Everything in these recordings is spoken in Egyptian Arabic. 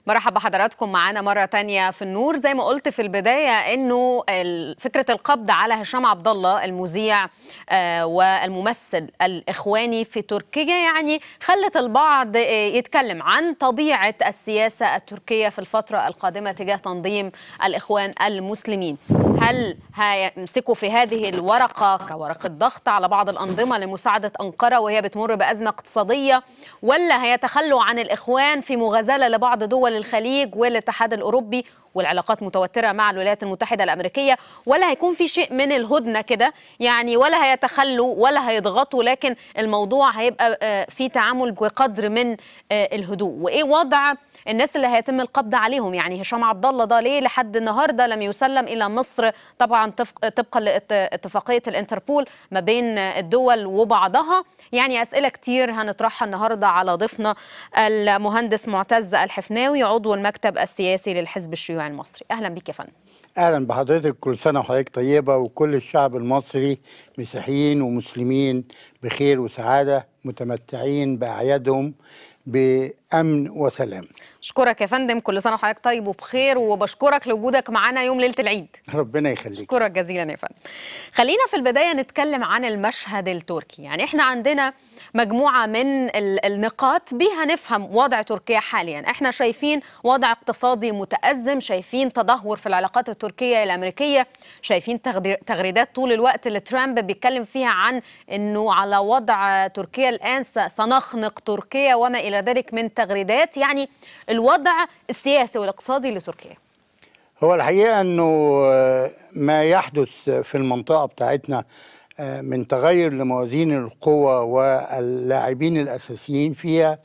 مرحبا بحضراتكم معانا مرة تانية في النور زي ما قلت في البداية انه فكرة القبض على هشام عبد الله المذيع آه والممثل الاخواني في تركيا يعني خلت البعض يتكلم عن طبيعة السياسة التركية في الفترة القادمة تجاه تنظيم الاخوان المسلمين هل هيمسكوا في هذه الورقة كورقة ضغط على بعض الأنظمة لمساعدة أنقرة وهي بتمر بأزمة اقتصادية ولا هيتخلوا عن الإخوان في مغازلة لبعض دول الخليج والاتحاد الأوروبي والعلاقات متوترة مع الولايات المتحدة الأمريكية ولا هيكون في شيء من الهدنة كده يعني ولا هيتخلوا ولا هيضغطوا لكن الموضوع هيبقى في تعامل بقدر من الهدوء وإيه وضع الناس اللي هيتم القبض عليهم يعني هشام عبد الله ده ليه لحد النهارده لم يسلم الى مصر طبعا طبقا لاتفاقيه الانتربول ما بين الدول وبعضها يعني اسئله كتير هنطرحها النهارده على ضيفنا المهندس معتز الحفناوي عضو المكتب السياسي للحزب الشيوعي المصري اهلا بيك يا فندم اهلا بحضرتك كل سنه وحضرتك طيبه وكل الشعب المصري مسيحيين ومسلمين بخير وسعاده متمتعين باعيادهم بامن وسلام اشكرك يا فندم كل سنه وحضرتك طيب وبخير وبشكرك لوجودك معانا يوم ليله العيد ربنا يخليك اشكرك جزيلا يا فندم خلينا في البدايه نتكلم عن المشهد التركي يعني احنا عندنا مجموعه من النقاط بها نفهم وضع تركيا حاليا احنا شايفين وضع اقتصادي متازم شايفين تدهور في العلاقات التركيه الامريكيه شايفين تغريدات طول الوقت اللي ترامب بيتكلم فيها عن انه على وضع تركيا الان سنخنق تركيا وما الى ذلك من تغريدات يعني الوضع السياسي والاقتصادي لتركيا هو الحقيقه انه ما يحدث في المنطقه بتاعتنا من تغير لموازين القوى واللاعبين الاساسيين فيها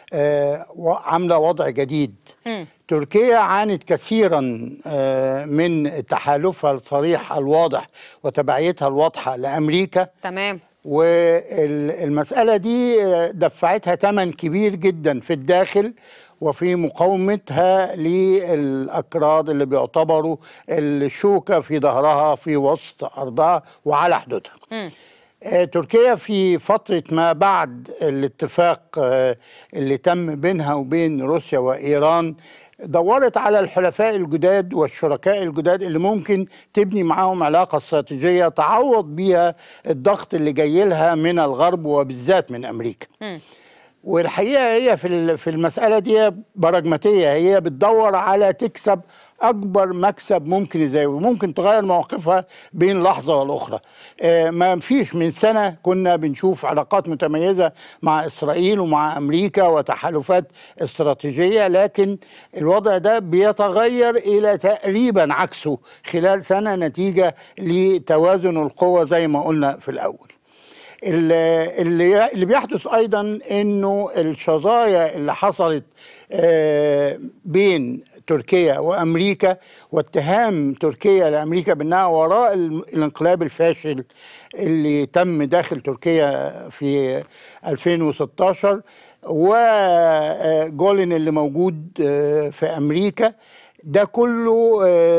عامله وضع جديد م. تركيا عانت كثيرا من تحالفها الصريح الواضح وتبعيتها الواضحه لامريكا تمام والمساله دي دفعتها ثمن كبير جدا في الداخل وفي مقاومتها للأكراد اللي بيعتبروا الشوكة في ظهرها في وسط أرضها وعلى حدودها م. تركيا في فترة ما بعد الاتفاق اللي تم بينها وبين روسيا وإيران دورت على الحلفاء الجداد والشركاء الجداد اللي ممكن تبني معاهم علاقة استراتيجية تعوض بيها الضغط اللي جاي لها من الغرب وبالذات من أمريكا م. والحقيقه هي في في المساله دي براجماتيه هي بتدور على تكسب اكبر مكسب ممكن ازاي وممكن تغير مواقفها بين لحظه والاخرى آه ما فيش من سنه كنا بنشوف علاقات متميزه مع اسرائيل ومع امريكا وتحالفات استراتيجيه لكن الوضع ده بيتغير الى تقريبا عكسه خلال سنه نتيجه لتوازن القوى زي ما قلنا في الاول اللي اللي بيحدث ايضا انه الشظايا اللي حصلت بين تركيا وامريكا واتهام تركيا لامريكا بانها وراء الانقلاب الفاشل اللي تم داخل تركيا في 2016 وجولن اللي موجود في امريكا ده كله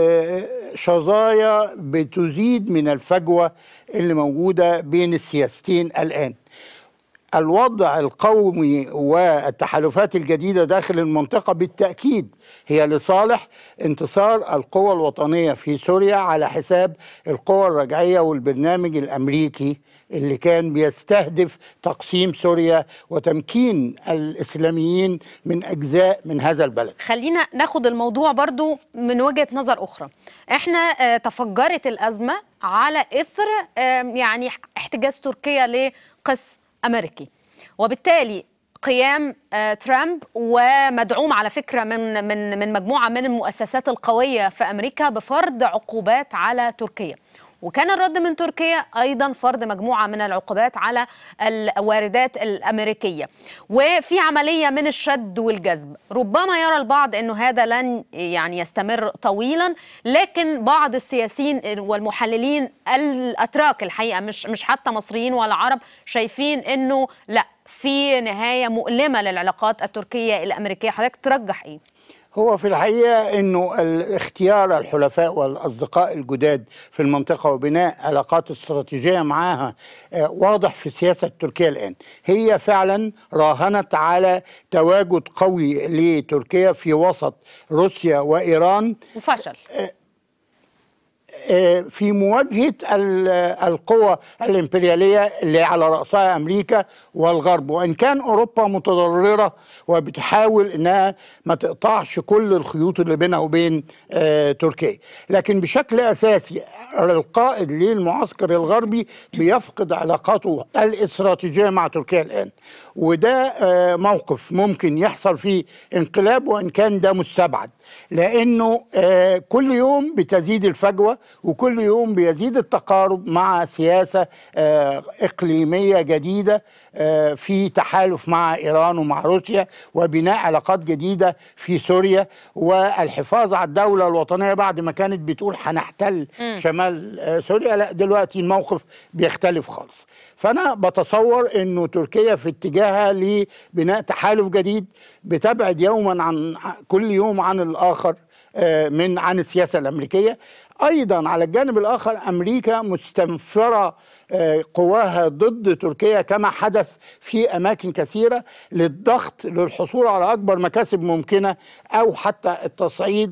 شظايا بتزيد من الفجوه اللي موجوده بين السياستين الان الوضع القومي والتحالفات الجديده داخل المنطقه بالتاكيد هي لصالح انتصار القوى الوطنيه في سوريا على حساب القوى الرجعيه والبرنامج الامريكي اللي كان بيستهدف تقسيم سوريا وتمكين الاسلاميين من اجزاء من هذا البلد. خلينا ناخد الموضوع برضو من وجهه نظر اخرى. احنا تفجرت الازمه على اثر يعني احتجاز تركيا لقس امريكي. وبالتالي قيام ترامب ومدعوم على فكره من من من مجموعه من المؤسسات القويه في امريكا بفرض عقوبات على تركيا. وكان الرد من تركيا ايضا فرض مجموعه من العقوبات على الواردات الامريكيه وفي عمليه من الشد والجذب ربما يرى البعض انه هذا لن يعني يستمر طويلا لكن بعض السياسيين والمحللين الاتراك الحقيقه مش مش حتى مصريين ولا عرب شايفين انه لا في نهايه مؤلمه للعلاقات التركيه الامريكيه حضرتك ترجح ايه هو في الحقيقة أنه اختيار الحلفاء والأصدقاء الجداد في المنطقة وبناء علاقات استراتيجية معها آه، واضح في السياسة التركية الآن هي فعلا راهنت على تواجد قوي لتركيا في وسط روسيا وإيران وفشل آه، في مواجهة ال- القوى الإمبريالية اللي على رأسها أمريكا والغرب وإن كان أوروبا متضررة وبتحاول إنها ما تقطعش كل الخيوط اللي بينها وبين آه، تركيا لكن بشكل أساسي القائد للمعسكر الغربي بيفقد علاقاته الاستراتيجية مع تركيا الآن وده آه، موقف ممكن يحصل فيه انقلاب وإن كان ده مستبعد لأنه آه، كل يوم بتزيد الفجوة وكل يوم بيزيد التقارب مع سياسة آه، إقليمية جديدة آه، في تحالف مع إيران ومع روسيا وبناء علاقات جديدة في سوريا والحفاظ على الدولة الوطنية بعد ما كانت بتقول هنحتل شمال آه، سوريا لا دلوقتي الموقف بيختلف خالص فأنا بتصور أنه تركيا في اتجاهها لبناء تحالف جديد بتبعد يوما عن كل يوم عن الآخر آه، من عن السياسة الأمريكية أيضا على الجانب الآخر أمريكا مستنفرة آه، قواها ضد تركيا كما حدث في أماكن كثيرة للضغط للحصول على أكبر مكاسب ممكنة أو حتى التصعيد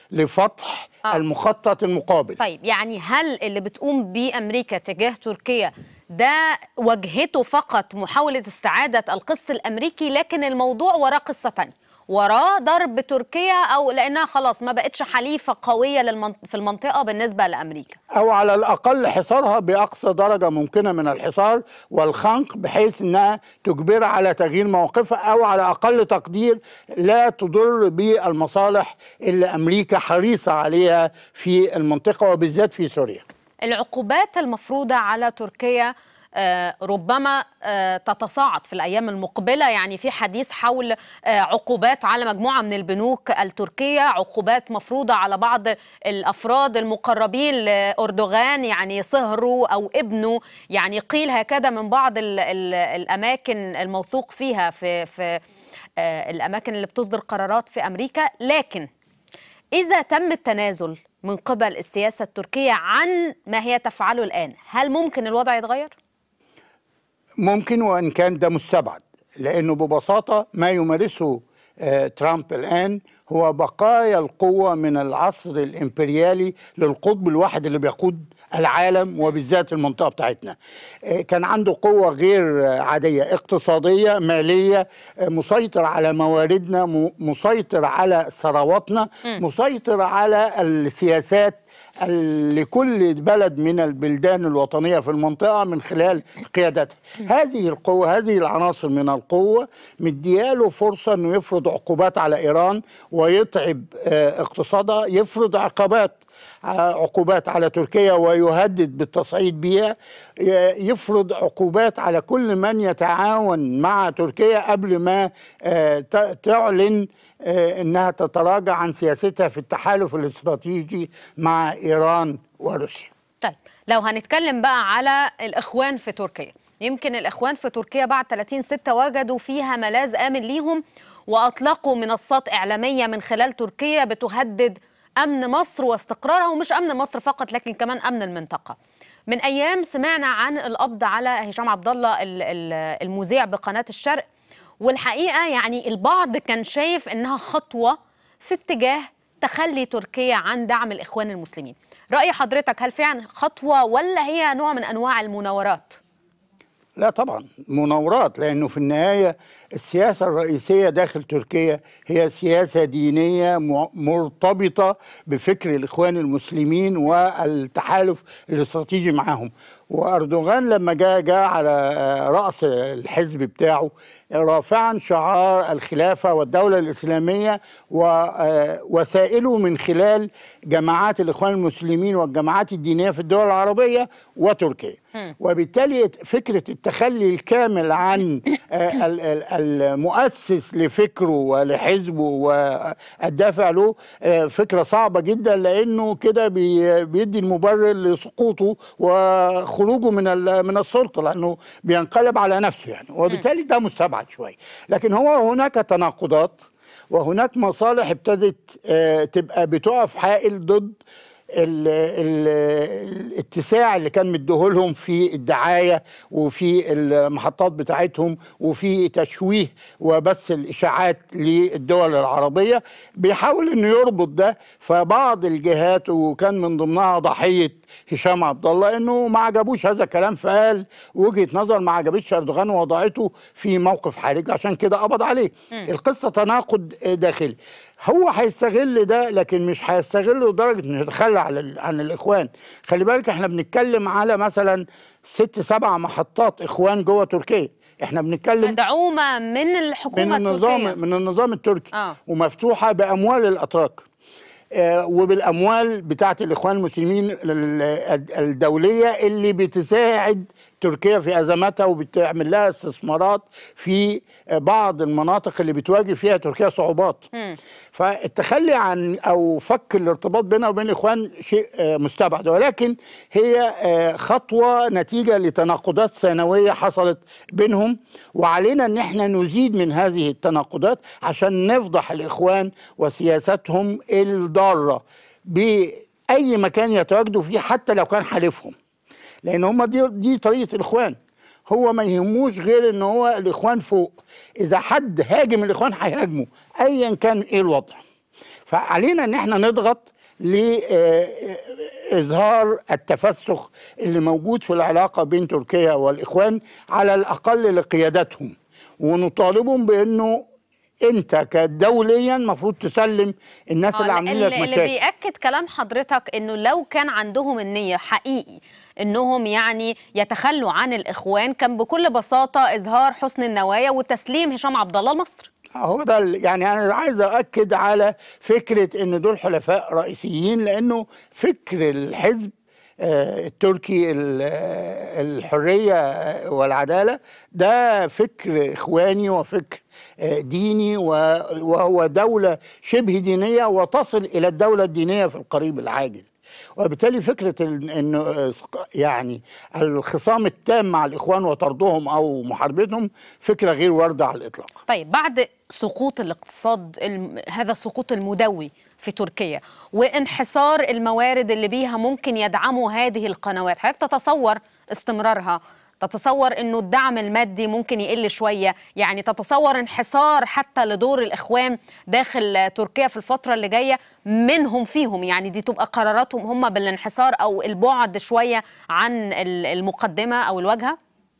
لفتح آه. المخطط المقابل طيب يعني هل اللي بتقوم بيه امريكا تجاه تركيا ده وجهته فقط محاولة استعادة القس الأمريكي لكن الموضوع وراه قصة تانية وراه ضرب تركيا أو لأنها خلاص ما بقتش حليفة قوية للمن... في المنطقة بالنسبة لأمريكا أو على الأقل حصارها بأقصى درجة ممكنة من الحصار والخنق بحيث أنها تجبرها على تغيير مواقفها أو على أقل تقدير لا تضر بالمصالح اللي أمريكا حريصة عليها في المنطقة وبالذات في سوريا العقوبات المفروضة على تركيا آه، ربما آه، تتصاعد في الأيام المقبلة يعني في حديث حول آه، عقوبات على مجموعة من البنوك التركية عقوبات مفروضة على بعض الأفراد المقربين لأردوغان يعني صهره أو ابنه يعني قيل هكذا من بعض ال ال الأماكن الموثوق فيها في, في آه، الأماكن اللي بتصدر قرارات في أمريكا لكن إذا تم التنازل من قبل السياسة التركية عن ما هي تفعله الآن هل ممكن الوضع يتغير؟ ممكن وان كان ده مستبعد لانه ببساطه ما يمارسه آه، ترامب الان هو بقايا القوه من العصر الامبريالي للقطب الواحد اللي بيقود العالم وبالذات المنطقه بتاعتنا آه، كان عنده قوه غير آه، عاديه اقتصاديه ماليه آه، مسيطر على مواردنا م- مسيطر على ثرواتنا مسيطر على السياسات لكل بلد من البلدان الوطنية في المنطقة من خلال قيادتها هذه القوة هذه العناصر من القوة مدياله فرصة أنه يفرض عقوبات على إيران ويتعب آه، اقتصادها يفرض عقوبات عقوبات على تركيا ويهدد بالتصعيد بها ي- يفرض عقوبات على كل من يتعاون مع تركيا قبل ما آه، ت- تعلن آه، انها تتراجع عن سياستها في التحالف الاستراتيجي مع ايران وروسيا طيب لو هنتكلم بقى على الإخوان في تركيا يمكن الإخوان في تركيا بعد 30 ستة وجدوا فيها ملاذ آمن ليهم وأطلقوا منصات إعلامية من خلال تركيا بتهدد أمن مصر واستقرارها ومش أمن مصر فقط لكن كمان أمن المنطقة من أيام سمعنا عن القبض على هشام عبد الله ال- ال- المذيع بقناة الشرق والحقيقة يعني البعض كان شايف إنها خطوة في اتجاه تخلي تركيا عن دعم الإخوان المسلمين رأي حضرتك هل فعلا خطوة ولا هي نوع من أنواع المناورات؟ لا طبعا مناورات لانه في النهايه السياسه الرئيسيه داخل تركيا هي سياسه دينيه م- مرتبطه بفكر الاخوان المسلمين والتحالف الاستراتيجي معهم واردوغان لما جاء جاء على آه، راس الحزب بتاعه رافعا شعار الخلافه والدوله الاسلاميه ووسائله من خلال جماعات الاخوان المسلمين والجماعات الدينيه في الدول العربيه وتركيا وبالتالي فكره التخلي الكامل عن آه، ال- ال- المؤسس لفكره ولحزبه والدافع له آه، فكره صعبه جدا لانه كده بي- بيدي المبرر لسقوطه وخروجه من ال- من السلطه لانه بينقلب على نفسه يعني وبالتالي ده مستبعد شويه لكن هو هناك تناقضات وهناك مصالح ابتدت آه، تبقى بتقف حائل ضد ال- ال- الاتساع اللي كان مديهولهم في الدعايه وفي المحطات بتاعتهم وفي تشويه وبث الاشاعات للدول العربيه بيحاول انه يربط ده فبعض الجهات وكان من ضمنها ضحيه هشام عبد الله انه ما عجبوش هذا الكلام فقال وجهه نظر ما عجبتش اردوغان ووضعته في موقف حرج عشان كده قبض عليه القصه تناقض داخلي هو هيستغل ده لكن مش هيستغله لدرجه انه يتخلى عن, ال- عن الاخوان خلي بالك احنا بنتكلم على مثلا ست سبع محطات اخوان جوه تركيا احنا بنتكلم مدعومه من الحكومه من النظام التركيه من النظام التركي آه. ومفتوحه باموال الاتراك آه، وبالاموال بتاعه الاخوان المسلمين ال- الدوليه اللي بتساعد تركيا في ازماتها وبتعمل لها استثمارات في آه، بعض المناطق اللي بتواجه فيها تركيا صعوبات فالتخلي عن او فك الارتباط بينها وبين الاخوان شيء آه، مستبعد ولكن هي آه، خطوه نتيجه لتناقضات ثانويه حصلت بينهم وعلينا ان احنا نزيد من هذه التناقضات عشان نفضح الاخوان وسياستهم الضاره باي مكان يتواجدوا فيه حتى لو كان حليفهم لان هم دي دي طريقه الاخوان هو ما يهموش غير ان هو الاخوان فوق اذا حد هاجم الاخوان هيهاجمه ايا كان ايه الوضع فعلينا ان احنا نضغط لإظهار التفسخ اللي موجود في العلاقة بين تركيا والإخوان على الأقل لقيادتهم ونطالبهم بأنه أنت كدوليا المفروض تسلم الناس اللي آه، عاملين لك اللي, اللي مشاكل بيأكد كلام حضرتك انه لو كان عندهم النية حقيقي انهم يعني يتخلوا عن الاخوان كان بكل بساطة اظهار حسن النوايا وتسليم هشام عبد الله لمصر هو ده ال- يعني انا عايز اؤكد على فكره ان دول حلفاء رئيسيين لانه فكر الحزب آه، التركي ال- آه، الحريه آه، والعداله ده فكر اخواني وفكر آه، ديني و- وهو دوله شبه دينيه وتصل الى الدوله الدينيه في القريب العاجل وبالتالي فكره ال- انه آه، يعني الخصام التام مع الاخوان وطردهم او محاربتهم فكره غير وارده على الاطلاق طيب بعد سقوط الاقتصاد الم... هذا السقوط المدوي في تركيا وانحسار الموارد اللي بيها ممكن يدعموا هذه القنوات حضرتك تتصور استمرارها تتصور انه الدعم المادي ممكن يقل شويه يعني تتصور انحسار حتى لدور الاخوان داخل تركيا في الفتره اللي جايه منهم فيهم يعني دي تبقى قراراتهم هم بالانحسار او البعد شويه عن ال- المقدمه او الواجهه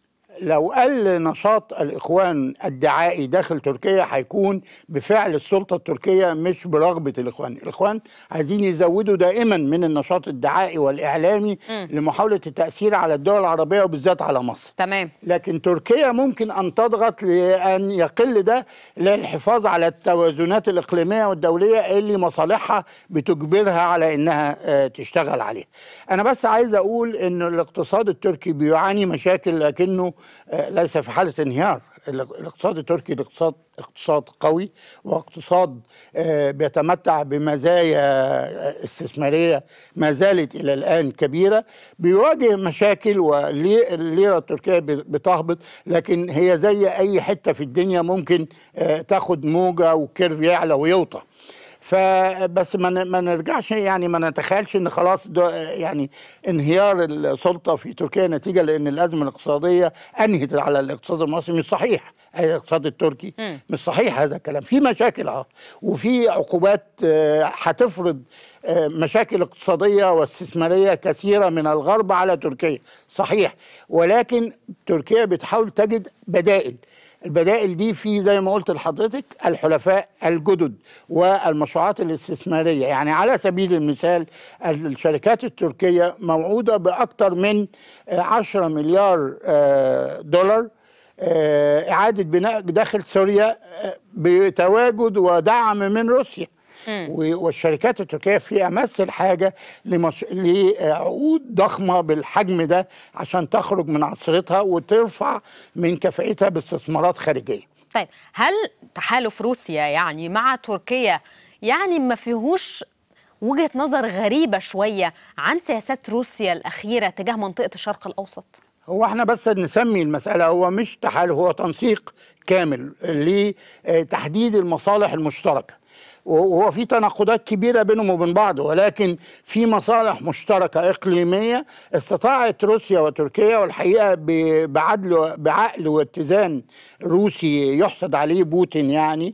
لو قل نشاط الاخوان الدعائي داخل تركيا هيكون بفعل السلطه التركيه مش برغبه الاخوان، الاخوان عايزين يزودوا دائما من النشاط الدعائي والاعلامي لمحاوله التاثير على الدول العربيه وبالذات على مصر. تمام لكن تركيا ممكن ان تضغط لان يقل ده للحفاظ على التوازنات الاقليميه والدوليه اللي مصالحها بتجبرها على انها آه، تشتغل عليها. انا بس عايز اقول ان الاقتصاد التركي بيعاني مشاكل لكنه آه، ليس في حاله انهيار. الاق- الاقتصاد التركي الاقتصاد اقتصاد قوي واقتصاد آه، بيتمتع بمزايا آه، استثماريه ما زالت الى الان كبيره بيواجه مشاكل والليره التركيه بتهبط لكن هي زي اي حته في الدنيا ممكن آه، تاخد موجه وكيرف يعلى ويوطى فبس ما ن- ما نرجعش يعني ما نتخيلش ان خلاص ده يعني انهيار السلطه في تركيا نتيجه لان الازمه الاقتصاديه انهت على الاقتصاد المصري مش صحيح أي الاقتصاد التركي مش صحيح هذا الكلام في مشاكل اه وفي عقوبات آه، هتفرض آه، مشاكل اقتصاديه واستثماريه كثيره من الغرب على تركيا صحيح ولكن تركيا بتحاول تجد بدائل البدائل دي في زي ما قلت لحضرتك الحلفاء الجدد والمشروعات الاستثماريه يعني على سبيل المثال الشركات التركيه موعوده باكثر من آه، 10 مليار آه، دولار آه، اعاده بناء داخل سوريا آه، بتواجد ودعم من روسيا و- والشركات التركيه في امس الحاجه لمش... لعقود ضخمه بالحجم ده عشان تخرج من عصرتها وترفع من كفاءتها باستثمارات خارجيه. طيب هل تحالف روسيا يعني مع تركيا يعني ما فيهوش وجهة نظر غريبة شوية عن سياسات روسيا الأخيرة تجاه منطقة الشرق الأوسط؟ هو احنا بس نسمي المسألة هو مش تحالف هو تنسيق كامل لتحديد المصالح المشتركة وهو في تناقضات كبيرة بينهم وبين بعض ولكن في مصالح مشتركة إقليمية استطاعت روسيا وتركيا والحقيقة ب- بعدل بعقل واتزان روسي يحسد عليه بوتين يعني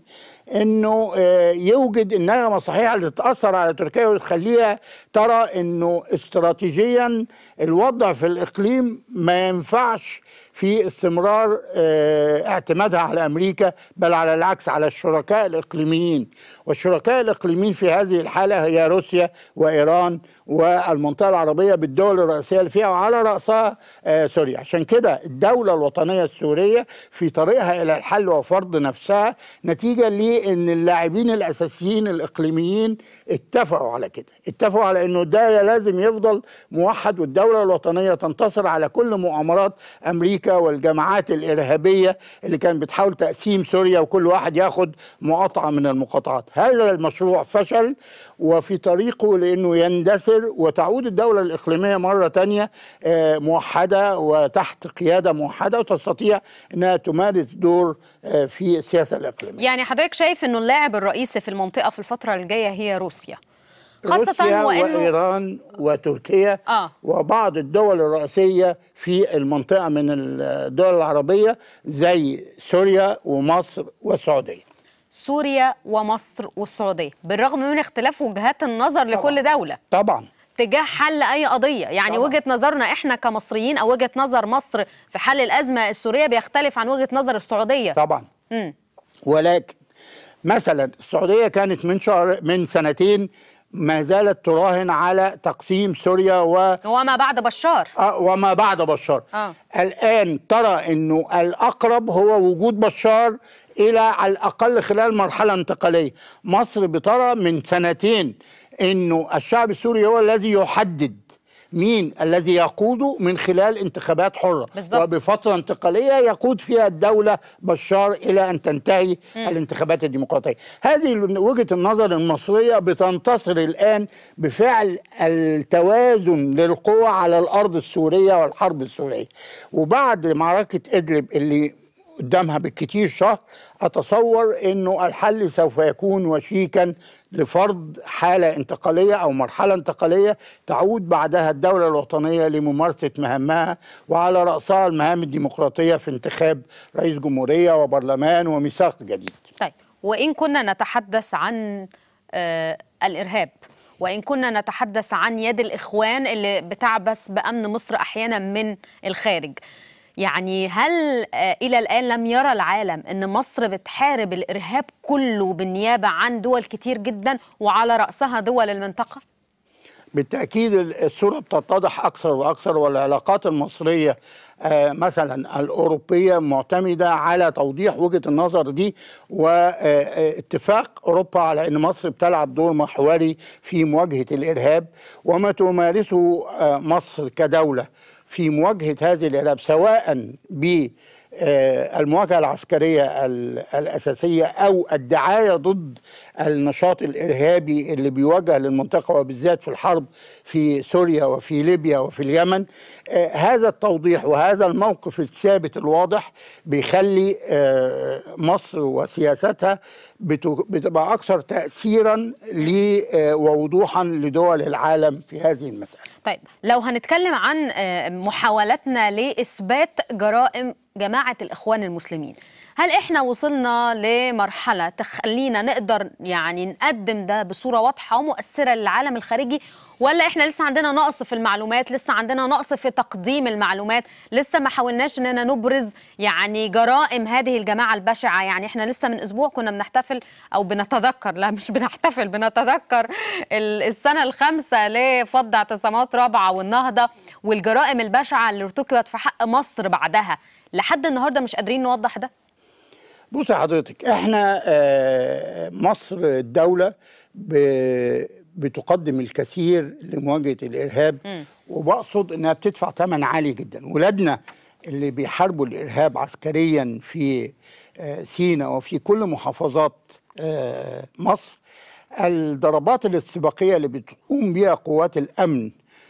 انه آه، يوجد النغمه صحيحه اللي تاثر على تركيا وتخليها ترى انه استراتيجيا الوضع في الاقليم ما ينفعش في استمرار آه، اعتمادها على امريكا بل على العكس على الشركاء الاقليميين والشركاء الاقليميين في هذه الحاله هي روسيا وايران والمنطقه العربيه بالدول الرئيسيه اللي فيها وعلى راسها آه، سوريا عشان كده الدوله الوطنيه السوريه في طريقها الى الحل وفرض نفسها نتيجه لان اللاعبين الاساسيين الاقليميين اتفقوا على كده اتفقوا على انه ده لازم يفضل موحد والدوله الوطنيه تنتصر على كل مؤامرات امريكا والجماعات الارهابيه اللي كانت بتحاول تقسيم سوريا وكل واحد ياخد مقاطعه من المقاطعات هذا المشروع فشل وفي طريقه لانه يندثر وتعود الدوله الاقليميه مره تانية آه، موحده وتحت قياده موحده وتستطيع انها تمارس دور آه، في السياسه الاقليميه يعني حضرتك شايف انه اللاعب الرئيسي في المنطقه في الفتره الجايه هي روسيا خاصه روسيا وانه وايران وتركيا آه. وبعض الدول الرئيسيه في المنطقه من الدول العربيه زي سوريا ومصر والسعوديه سوريا ومصر والسعوديه بالرغم من اختلاف وجهات النظر لكل دوله طبعا تجاه حل اي قضيه يعني طبعا. وجهه نظرنا احنا كمصريين او وجهه نظر مصر في حل الازمه السوريه بيختلف عن وجهه نظر السعوديه طبعا مم. ولكن مثلا السعوديه كانت من شهر من سنتين ما زالت تراهن على تقسيم سوريا و وما بعد بشار آه، وما بعد بشار آه. الآن ترى أنه الأقرب هو وجود بشار إلى على الأقل خلال مرحلة انتقالية مصر بترى من سنتين أنه الشعب السوري هو الذي يحدد مين الذي يقوده من خلال انتخابات حرة بالظبط. وبفترة انتقالية يقود فيها الدولة بشار إلى أن تنتهي الانتخابات الديمقراطية هذه وجهة النظر المصرية بتنتصر الآن بفعل التوازن للقوى على الأرض السورية والحرب السورية وبعد معركة إدلب اللي قدامها بالكتير شهر أتصور أنه الحل سوف يكون وشيكا لفرض حالة انتقالية أو مرحلة انتقالية تعود بعدها الدولة الوطنية لممارسة مهامها وعلى رأسها المهام الديمقراطية في انتخاب رئيس جمهورية وبرلمان وميثاق جديد طيب وإن كنا نتحدث عن آه الإرهاب وإن كنا نتحدث عن يد الإخوان اللي بتعبث بأمن مصر أحيانا من الخارج يعني هل آه إلى الآن لم يرى العالم أن مصر بتحارب الإرهاب كله بالنيابة عن دول كتير جدا وعلى رأسها دول المنطقة؟ بالتأكيد الصورة بتتضح أكثر وأكثر والعلاقات المصرية آه، مثلا الأوروبية معتمدة على توضيح وجهة النظر دي واتفاق أوروبا على أن مصر بتلعب دور محوري في مواجهة الإرهاب وما تمارسه آه، مصر كدولة في مواجهة هذه الإرهاب سواء ب آه، المواجهة العسكرية ال- الأساسية أو الدعاية ضد النشاط الإرهابي اللي بيواجه للمنطقة وبالذات في الحرب في سوريا وفي ليبيا وفي اليمن آه، هذا التوضيح وهذا الموقف الثابت الواضح بيخلي آه، مصر وسياستها بت- بتبقى أكثر تأثيرا ل- آه، ووضوحا لدول العالم في هذه المسألة طيب لو هنتكلم عن آه، محاولاتنا لإثبات جرائم جماعة الإخوان المسلمين هل إحنا وصلنا لمرحلة تخلينا نقدر يعني نقدم ده بصورة واضحة ومؤثرة للعالم الخارجي ولا إحنا لسه عندنا نقص في المعلومات لسه عندنا نقص في تقديم المعلومات لسه ما حاولناش إننا نبرز يعني جرائم هذه الجماعة البشعة يعني إحنا لسه من أسبوع كنا بنحتفل أو بنتذكر لا مش بنحتفل بنتذكر ال- السنة الخامسة لفض اعتصامات رابعة والنهضة والجرائم البشعة اللي ارتكبت في حق مصر بعدها لحد النهاردة مش قادرين نوضح ده بص يا حضرتك احنا آه، مصر الدولة ب- بتقدم الكثير لمواجهة الإرهاب وبقصد إنها بتدفع ثمن عالي جدا ولادنا اللي بيحاربوا الإرهاب عسكريا في آه، سيناء وفي كل محافظات آه، مصر الضربات الاستباقية اللي بتقوم بها قوات الأمن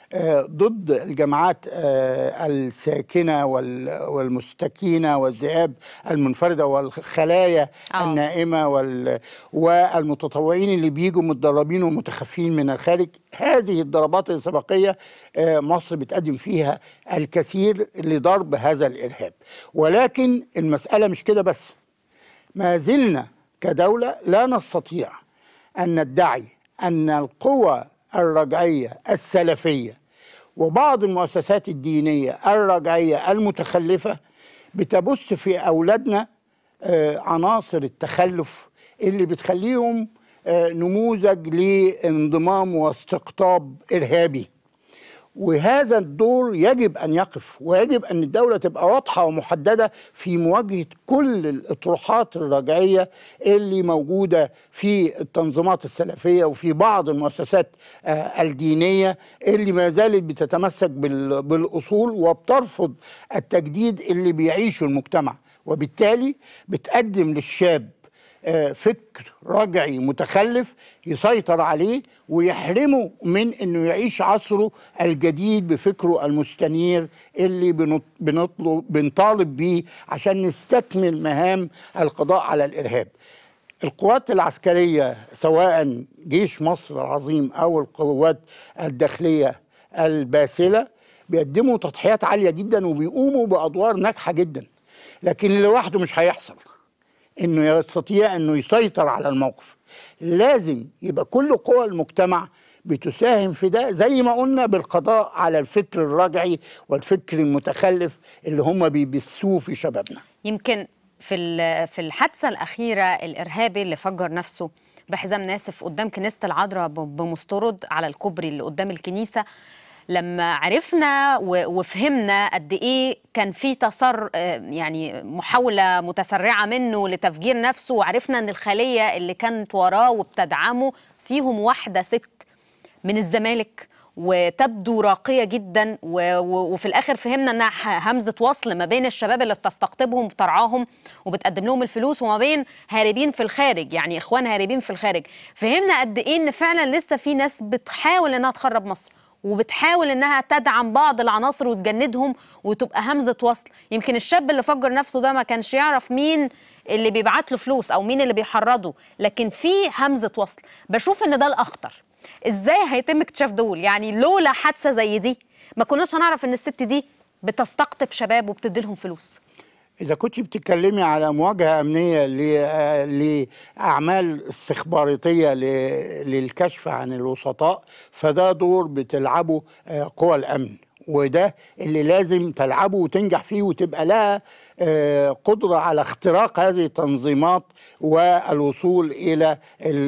آه، ضد الجماعات آه، الساكنه وال- والمستكينه والذئاب المنفرده والخلايا آه. النائمه وال- والمتطوعين اللي بيجوا متدربين ومتخفين من الخارج هذه الضربات السبقيه آه، مصر بتقدم فيها الكثير لضرب هذا الارهاب ولكن المساله مش كده بس ما زلنا كدولة لا نستطيع أن ندعي أن القوى الرجعية السلفية وبعض المؤسسات الدينية الرجعية المتخلفة بتبث في أولادنا آه، عناصر التخلف اللي بتخليهم آه، نموذج لانضمام واستقطاب إرهابي وهذا الدور يجب ان يقف ويجب ان الدوله تبقى واضحه ومحدده في مواجهه كل الاطروحات الرجعيه اللي موجوده في التنظيمات السلفيه وفي بعض المؤسسات آه، الدينيه اللي ما زالت بتتمسك بال- بالاصول وبترفض التجديد اللي بيعيشه المجتمع وبالتالي بتقدم للشاب آه، فكر رجعي متخلف يسيطر عليه ويحرمه من انه يعيش عصره الجديد بفكره المستنير اللي بنط- بنطلب بنطالب بيه عشان نستكمل مهام القضاء على الارهاب. القوات العسكريه سواء جيش مصر العظيم او القوات الداخليه الباسله بيقدموا تضحيات عاليه جدا وبيقوموا بادوار ناجحه جدا لكن لوحده مش هيحصل. انه يستطيع انه يسيطر على الموقف لازم يبقى كل قوى المجتمع بتساهم في ده زي ما قلنا بالقضاء على الفكر الرجعي والفكر المتخلف اللي هم بيبثوه في شبابنا يمكن في ال- في الحادثه الاخيره الارهابي اللي فجر نفسه بحزام ناسف قدام كنيسه العذراء ب- بمسترد على الكوبري اللي قدام الكنيسه لما عرفنا و- وفهمنا قد ايه كان في تسر آه، يعني محاوله متسرعه منه لتفجير نفسه وعرفنا ان الخليه اللي كانت وراه وبتدعمه فيهم واحده ست من الزمالك وتبدو راقيه جدا و... و... وفي الاخر فهمنا انها ح- همزه وصل ما بين الشباب اللي بتستقطبهم وبترعاهم وبتقدم لهم الفلوس وما بين هاربين في الخارج يعني اخوان هاربين في الخارج فهمنا قد ايه ان فعلا لسه في ناس بتحاول انها تخرب مصر وبتحاول انها تدعم بعض العناصر وتجندهم وتبقى همزه وصل يمكن الشاب اللي فجر نفسه ده ما كانش يعرف مين اللي بيبعت له فلوس او مين اللي بيحرضه لكن في همزه وصل بشوف ان ده الاخطر ازاي هيتم اكتشاف دول يعني لولا حادثه زي دي ما كناش هنعرف ان الست دي بتستقطب شباب وبتدي لهم فلوس إذا كنت بتتكلمي على مواجهة أمنية ل- آه، لأعمال استخباراتية ل- للكشف عن الوسطاء فده دور بتلعبه آه، قوى الأمن وده اللي لازم تلعبه وتنجح فيه وتبقى لها آه، قدرة على اختراق هذه التنظيمات والوصول إلى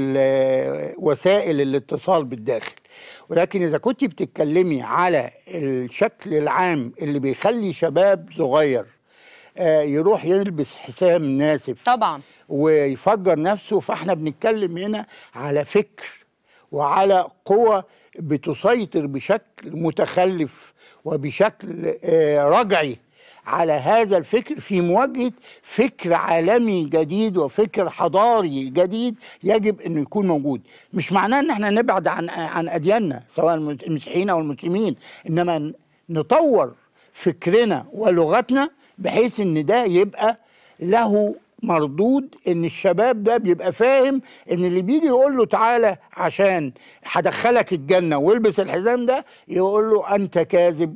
ال- وسائل الاتصال بالداخل ولكن إذا كنت بتتكلمي على الشكل العام اللي بيخلي شباب صغير آه، يروح يلبس حسام ناسف طبعا ويفجر نفسه فاحنا بنتكلم هنا على فكر وعلى قوة بتسيطر بشكل متخلف وبشكل آه، رجعي على هذا الفكر في مواجهة فكر عالمي جديد وفكر حضاري جديد يجب انه يكون موجود مش معناه ان احنا نبعد عن عن ادياننا سواء المسيحيين او المسلمين انما نطور فكرنا ولغتنا بحيث ان ده يبقى له مردود ان الشباب ده بيبقى فاهم ان اللي بيجي يقول له تعالى عشان هدخلك الجنه والبس الحزام ده يقول له انت كاذب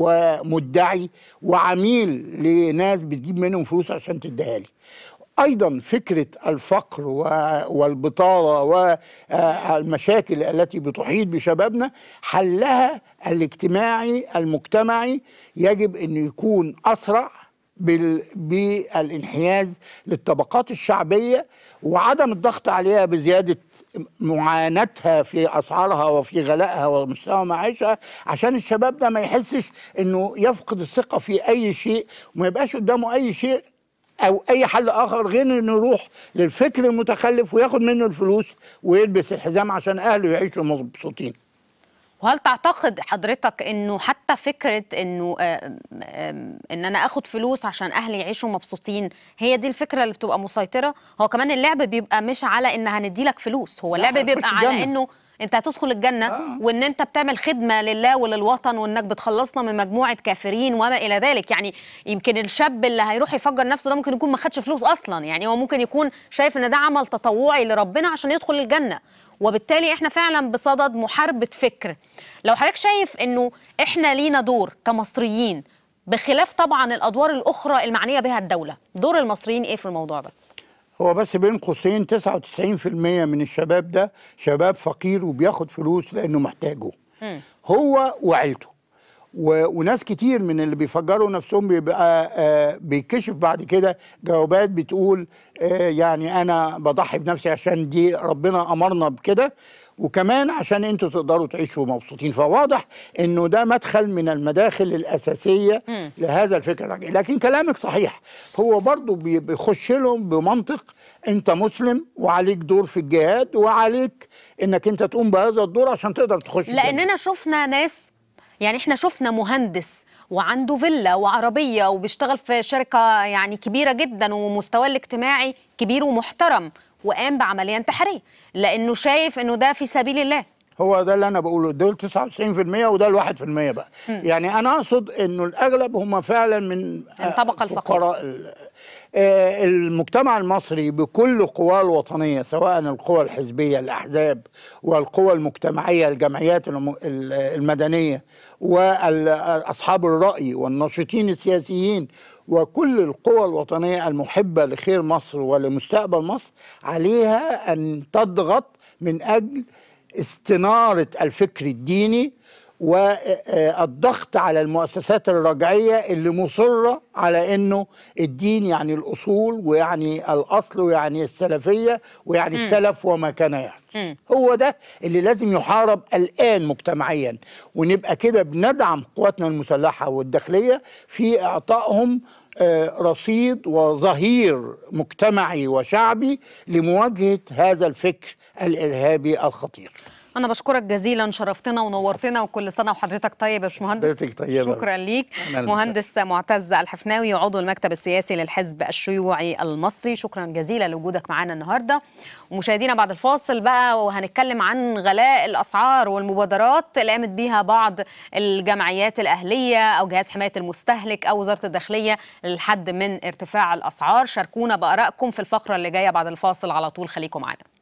ومدعي وعميل لناس بتجيب منهم فلوس عشان تديها لي ايضا فكره الفقر و- والبطاله والمشاكل التي بتحيط بشبابنا حلها الاجتماعي المجتمعي يجب انه يكون اسرع بال- بالانحياز للطبقات الشعبيه وعدم الضغط عليها بزياده معاناتها في اسعارها وفي غلائها ومستوى معيشها عشان الشباب ده ما يحسش انه يفقد الثقه في اي شيء وما يبقاش قدامه اي شيء او اي حل اخر غير انه يروح للفكر المتخلف وياخد منه الفلوس ويلبس الحزام عشان اهله يعيشوا مبسوطين وهل تعتقد حضرتك انه حتى فكره انه آم، آم، ان انا اخد فلوس عشان اهلي يعيشوا مبسوطين هي دي الفكره اللي بتبقى مسيطره هو كمان اللعب بيبقى مش على ان هندي لك فلوس هو اللعب هنخش بيبقى على الجنة. انه انت هتدخل الجنه آه. وان انت بتعمل خدمه لله وللوطن وانك بتخلصنا من مجموعه كافرين وما الى ذلك يعني يمكن الشاب اللي هيروح يفجر نفسه ده ممكن يكون ما خدش فلوس اصلا يعني هو ممكن يكون شايف ان ده عمل تطوعي لربنا عشان يدخل الجنه وبالتالي احنا فعلا بصدد محاربه فكر لو حضرتك شايف انه احنا لينا دور كمصريين بخلاف طبعا الادوار الاخرى المعنيه بها الدوله دور المصريين ايه في الموضوع ده هو بس بين قوسين 99% من الشباب ده شباب فقير وبياخد فلوس لانه محتاجه هو وعيلته و... وناس كتير من اللي بيفجروا نفسهم بيبقى آه بيكشف بعد كده جوابات بتقول آه يعني انا بضحي بنفسي عشان دي ربنا امرنا بكده وكمان عشان انتوا تقدروا تعيشوا مبسوطين فواضح انه ده مدخل من المداخل الاساسيه م. لهذا الفكر الرجعي لكن كلامك صحيح هو برضو بي- بيخش لهم بمنطق انت مسلم وعليك دور في الجهاد وعليك انك انت تقوم بهذا الدور عشان تقدر تخش الجنة. لاننا شفنا ناس يعني احنا شفنا مهندس وعنده فيلا وعربيه وبيشتغل في شركه يعني كبيره جدا ومستواه الاجتماعي كبير ومحترم وقام بعمليه انتحاريه لانه شايف انه ده في سبيل الله هو ده اللي انا بقوله دول 99% وده الواحد في المية بقى يعني انا اقصد انه الاغلب هم فعلا من آه، الطبقة الفقيرة. فقراء ال- آه، المجتمع المصري بكل قواه الوطنيه سواء القوى الحزبيه الاحزاب والقوى المجتمعيه الجمعيات الم- ال- المدنيه واصحاب الراي والناشطين السياسيين وكل القوى الوطنيه المحبه لخير مصر ولمستقبل مصر عليها ان تضغط من اجل استنارة الفكر الديني والضغط على المؤسسات الرجعية اللي مصرة على أنه الدين يعني الأصول ويعني الأصل ويعني السلفية ويعني السلف وما كان يعني هو ده اللي لازم يحارب الآن مجتمعيا ونبقى كده بندعم قواتنا المسلحة والداخلية في إعطائهم آه، رصيد وظهير مجتمعي وشعبي لمواجهة هذا الفكر الإرهابي الخطير انا بشكرك جزيلا شرفتنا ونورتنا وكل سنه وحضرتك طيب يا باشمهندس حضرتك طيبة. شكرا ليك أهلاً مهندس معتز الحفناوي عضو المكتب السياسي للحزب الشيوعي المصري شكرا جزيلا لوجودك معنا النهارده ومشاهدينا بعد الفاصل بقى وهنتكلم عن غلاء الاسعار والمبادرات اللي قامت بيها بعض الجمعيات الاهليه او جهاز حمايه المستهلك او وزاره الداخليه للحد من ارتفاع الاسعار شاركونا بارائكم في الفقره اللي جايه بعد الفاصل على طول خليكم معانا